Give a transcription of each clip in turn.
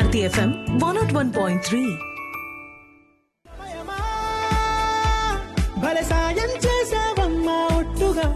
Bharati FM one naught one point three భలే సాయం చేసావమ్మా ఒట్టుగా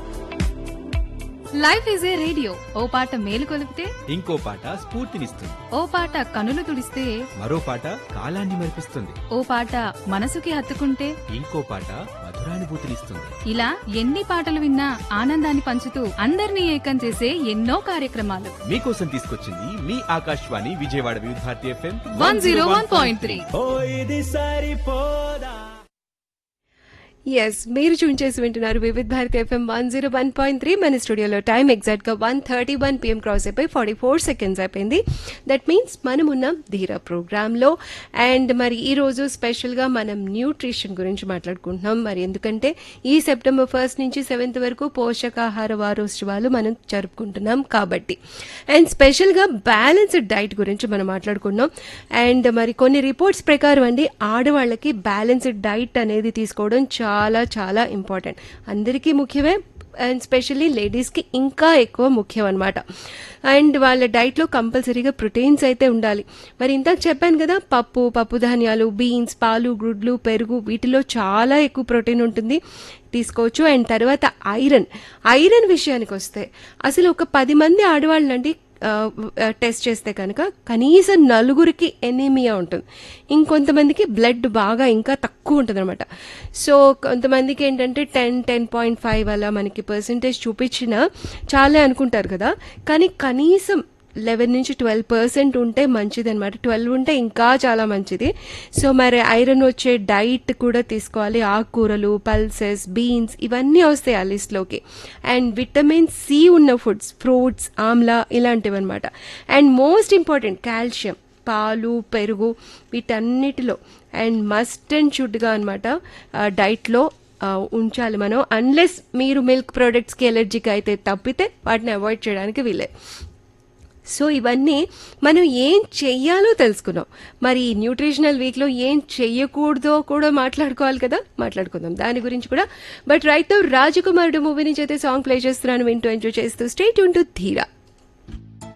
లైఫ్ ఈజ్ ఏ రేడియో ఓ పాట మేలు కొలిపితే ఇంకో పాట స్ఫూర్తినిస్తుంది ఓ పాట కనులు తుడిస్తే మరో పాట కాలాన్ని మరిపిస్తుంది ఓ పాట మనసుకి హత్తుకుంటే ఇంకో పాట మధురానుభూతినిస్తుంది ఇలా ఎన్ని పాటలు విన్నా ఆనందాన్ని పంచుతూ అందరినీ ఏకం చేసే ఎన్నో కార్యక్రమాలు మీకోసం తీసుకొచ్చింది మీ Akashvani Vijayawada Vividh Bharati FM one zero one point three ఓ ఇది సరిపోదా ఎస్ మీరు చూన్ చేసి వింటున్నారు Vividh Bharati FM one zero one point three మన స్టూడియోలో టైం ఎగ్జాక్ట్ గా one thirty one PM cross అయిపోయి ఫార్టీ ఫోర్ సెకండ్స్ అయిపోయింది దట్ మీన్స్ మనం ఉన్నాం ధీర ప్రోగ్రాంలో అండ్ మరి ఈ రోజు స్పెషల్ గా మనం న్యూట్రిషన్ గురించి మాట్లాడుకుంటున్నాం మరి ఎందుకంటే ఈ సెప్టెంబర్ ఫస్ట్ నుంచి సెవెంత్ వరకు పోషకాహార వారోత్సవాలు మనం జరుపుకుంటున్నాం కాబట్టి అండ్ స్పెషల్ గా బ్యాలెన్స్డ్ డైట్ గురించి మనం మాట్లాడుకున్నాం అండ్ మరి కొన్ని రిపోర్ట్స్ ప్రకారం అండి ఆడవాళ్ళకి బ్యాలెన్స్డ్ డైట్ అనేది తీసుకోవడం చాలా చాలా ఇంపార్టెంట్ అందరికీ ముఖ్యమే అండ్ స్పెషల్లీ లేడీస్కి ఇంకా ఎక్కువ ముఖ్యం అనమాట అండ్ వాళ్ళ డైట్లో కంపల్సరీగా ప్రోటీన్స్ అయితే ఉండాలి మరి ఇందాక చెప్పాను కదా పప్పు పప్పు ధాన్యాలు బీన్స్ పాలు గుడ్లు పెరుగు వీటిలో చాలా ఎక్కువ ప్రోటీన్ ఉంటుంది తీసుకోవచ్చు అండ్ తర్వాత ఐరన్ ఐరన్ విషయానికి వస్తే అసలు ఒక పది మంది ఆడవాళ్ళండి టెస్ట్ చేస్తే కనుక కనీసం నలుగురికి ఎనీమియా ఉంటుంది ఇంకొంతమందికి బ్లడ్ బాగా ఇంకా తక్కువ ఉంటుంది అనమాట సో కొంతమందికి ఏంటంటే టెన్ టెన్ పాయింట్ ఫైవ్ అలా మనకి పర్సంటేజ్ చూపించిన చాలే అనుకుంటారు కదా కానీ కనీసం లెవెన్ నుంచి ట్వెల్వ్ పర్సెంట్ ఉంటే మంచిది అనమాట ట్వెల్వ్ ఉంటే ఇంకా చాలా మంచిది సో మరి ఐరన్ వచ్చే డైట్ కూడా తీసుకోవాలి ఆకుకూరలు పల్సెస్ బీన్స్ ఇవన్నీ వస్తాయి ఆ లిస్ట్లోకి అండ్ విటమిన్ సి ఉన్న ఫుడ్స్ ఫ్రూట్స్ ఆమ్లా ఇలాంటివి అనమాట అండ్ మోస్ట్ ఇంపార్టెంట్ కాల్షియం పాలు పెరుగు వీటన్నిటిలో అండ్ మస్ట్ అండ్ షుడ్గా అనమాట డైట్లో ఉంచాలి మనం అన్లెస్ మీరు మిల్క్ ప్రోడక్ట్స్కి ఎలర్జీకి అయితే తప్పితే వాటిని అవాయిడ్ చేయడానికి వీలే సో ఇవన్నీ మనం ఏం చెయ్యాలో తెలుసుకున్నాం మరి ఈ న్యూట్రిషనల్ వీక్లో ఏం చెయ్యకూడదో కూడా మాట్లాడుకోవాలి కదా మాట్లాడుకుందాం దాని గురించి కూడా బట్ రైట్ రాజకుమారుడు మూవీ నుంచి అయితే సాంగ్ ప్లే చేస్తున్నాను వింటూ ఎంజాయ్ చేస్తూ స్టేట్ ఉంటూ ధీరా